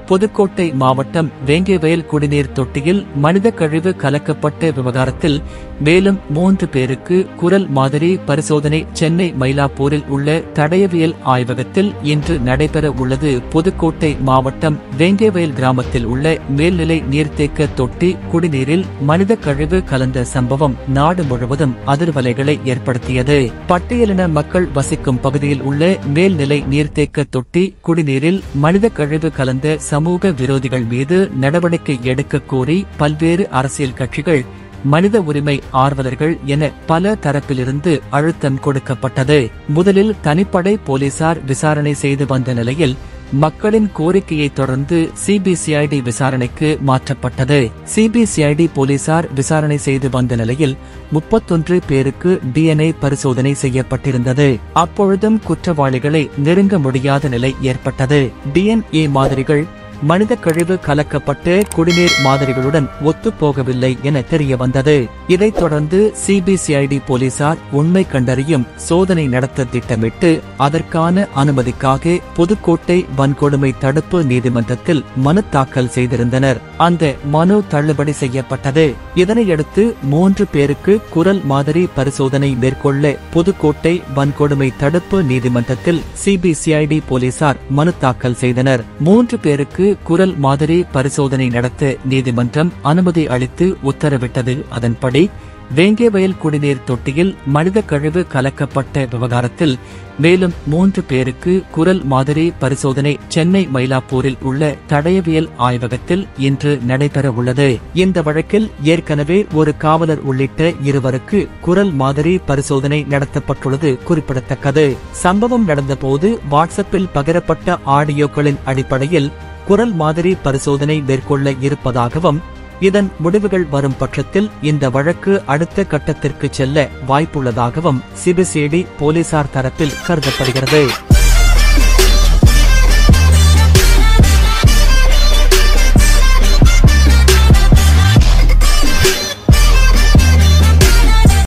புதுக்கோட்டை மாவட்டம் வேங்கேவயல் குடிநீர் தொட்டியில் மனித கழிவு கலக்கப்பட்ட விவகாரத்தில் மேலும் மூன்று பேருக்கு குரல் மாதிரி பரிசோதனை சென்னை மயிலாப்பூரில் உள்ள தடயவியல் ஆய்வகத்தில் இன்று நடைபெற உள்ளது புதுக்கோட்டை மாவட்டம் வேங்கேவயல் கிராமத்தில் உள்ள மேல்நிலை நீர்த்தேக்க தொட்டி குடிநீரில் மனித கழிவு கலந்த சம்பவம் நாடு முழுவதும் அதிர்வலைகளை ஏற்படுத்தியது பட்டியலின மக்கள் வசிக்கும் பகுதியில் உள்ள மேல்நிலை நீர்த்தேக்க தொட்டி குடிநீரில் மனித கழிவு கலந்த சமூக விரோதிகள் மீது நடவடிக்கை எடுக்க கோரி பல்வேறு அரசியல் கட்சிகள் மனித உரிமை ஆர்வலர்கள் என பல தரப்பிலிருந்து அழுத்தம் கொடுக்கப்பட்டது முதலில் தனிப்படை போலீசார் விசாரணை செய்து வந்த நிலையில் மக்களின் கோரிக்கையை தொடர்ந்து சிபிசிஐடி விசாரணைக்கு மாற்றப்பட்டது சிபிசிஐடி போலீசார் விசாரணை செய்து வந்த நிலையில் முப்பத்தொன்று பேருக்கு டிஎன்ஏ பரிசோதனை செய்யப்பட்டிருந்தது அப்பொழுதும் குற்றவாளிகளை நெருங்க முடியாத நிலை ஏற்பட்டது டிஎன்ஏ மாதிரிகள் மனித கழிவு கலக்கப்பட்ட குடிநீர் மாதிரிகளுடன் ஒத்துப்போகவில்லை என தெரிய வந்தது இதைத் தொடர்ந்து சிபிசிஐடி போலீசார் உண்மை கண்டறியும் சோதனை நடத்த திட்டமிட்டு அதற்கான அனுமதிக்காக புதுக்கோட்டை வன்கொடுமை தடுப்பு நீதிமன்றத்தில் மனு தாக்கல் செய்திருந்தனர் அந்த மனு தள்ளுபடி செய்யப்பட்டது இதனையடுத்து மூன்று பேருக்கு குரல் மாதிரி பரிசோதனை மேற்கொள்ள புதுக்கோட்டை வன்கொடுமை தடுப்பு நீதிமன்றத்தில் சிபிசிஐடி போலீசார் மனு தாக்கல் செய்தனர் மூன்று பேருக்கு குரல் மாதிரி பரிசோதனை நடத்த நீதிமன்றம் அனுமதி அளித்து உத்தரவிட்டது அதன்படி வேங்கேவயல் குடிநீர் தொட்டியில் மனித கழிவு கலக்கப்பட்ட விவகாரத்தில் மேலும் மூன்று பேருக்கு குரல் மாதிரி பரிசோதனை சென்னை மயிலாப்பூரில் உள்ள தடயவியல் ஆய்வகத்தில் இன்று நடைபெற உள்ளது இந்த வழக்கில் ஏற்கனவே ஒரு காவலர் உள்ளிட்ட இருவருக்கு குரல் மாதிரி பரிசோதனை நடத்தப்பட்டுள்ளது குறிப்பிடத்தக்கது சம்பவம் நடந்தபோது வாட்ஸ்அப்பில் பகிரப்பட்ட ஆடியோக்களின் அடிப்படையில் குரல் மாதிரி பரிசோதனை மேற்கொள்ள இருப்பதாகவும் இதன் முடிவுகள் வரும் பட்சத்தில் இந்த வழக்கு அடுத்த கட்டத்திற்கு செல்ல வாய்ப்புள்ளதாகவும் சிபிசிஐடி போலீசார் தரப்பில் கருதப்படுகிறது